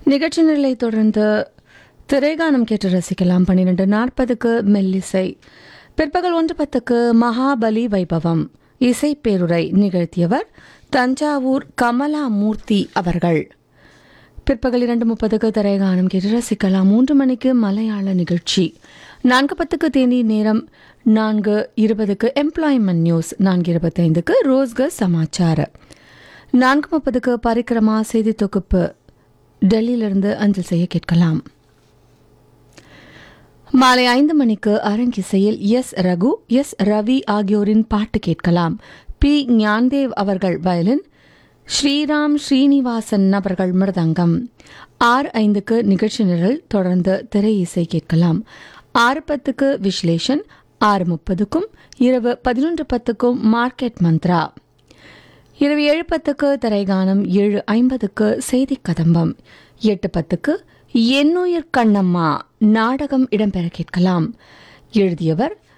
நிகழ்ச்சி நிலை தொடர்ந்து திரைகானம் கேட்டு ரசிக்கலாம் பன்னிரெண்டு நாற்பதுக்கு மெல்லிசை பிற்பகல் ஒன்று பத்துக்கு மகாபலி வைபவம் இசை பேருரை நிகழ்த்தியவர் தஞ்சாவூர் கமலா மூர்த்தி அவர்கள் பிற்பகல் இரண்டு முப்பதுக்கு திரைகானம் கேட்டு ரசிக்கலாம் மூன்று மணிக்கு மலையாள நிகழ்ச்சி நான்கு பத்துக்கு தேநீர் நேரம் நான்கு இருபதுக்கு எம்ப்ளாய்மெண்ட் நியூஸ் நான்கு இருபத்தைந்துக்கு ரோஸ்கர் சமாச்சார நான்கு முப்பதுக்கு பரிக்கிரமா செய்தி தொகுப்பு டெல்லியிலிருந்து அஞ்சல் செய்ய கேட்கலாம் மாலை ஐந்து மணிக்கு அரங்கிசையில் எஸ் ரகு எஸ் ரவி ஆகியோரின் பாட்டு கேட்கலாம் பி ஞான்தேவ் அவர்கள் வயலின் ஸ்ரீராம் ஸ்ரீனிவாசன் அவர்கள் மிருதங்கம் ஆறு ஐந்துக்கு நிகழ்ச்சி நிரல் தொடர்ந்து திரை இசை கேட்கலாம் ஆறு பத்துக்கு விஸ்லேஷன் ஆறு முப்பதுக்கும் இரவு பதினொன்று பத்துக்கும் மார்க்கெட் மந்த்ரா இரவு ஏழு பத்துக்கு திரைகானம் ஏழு ஐம்பதுக்கு செய்தி கதம்பம் எட்டு பத்துக்கு என்னுயிர் கண்ணம்மா நாடகம் இடம்பெற கேட்கலாம் எழுதியவர்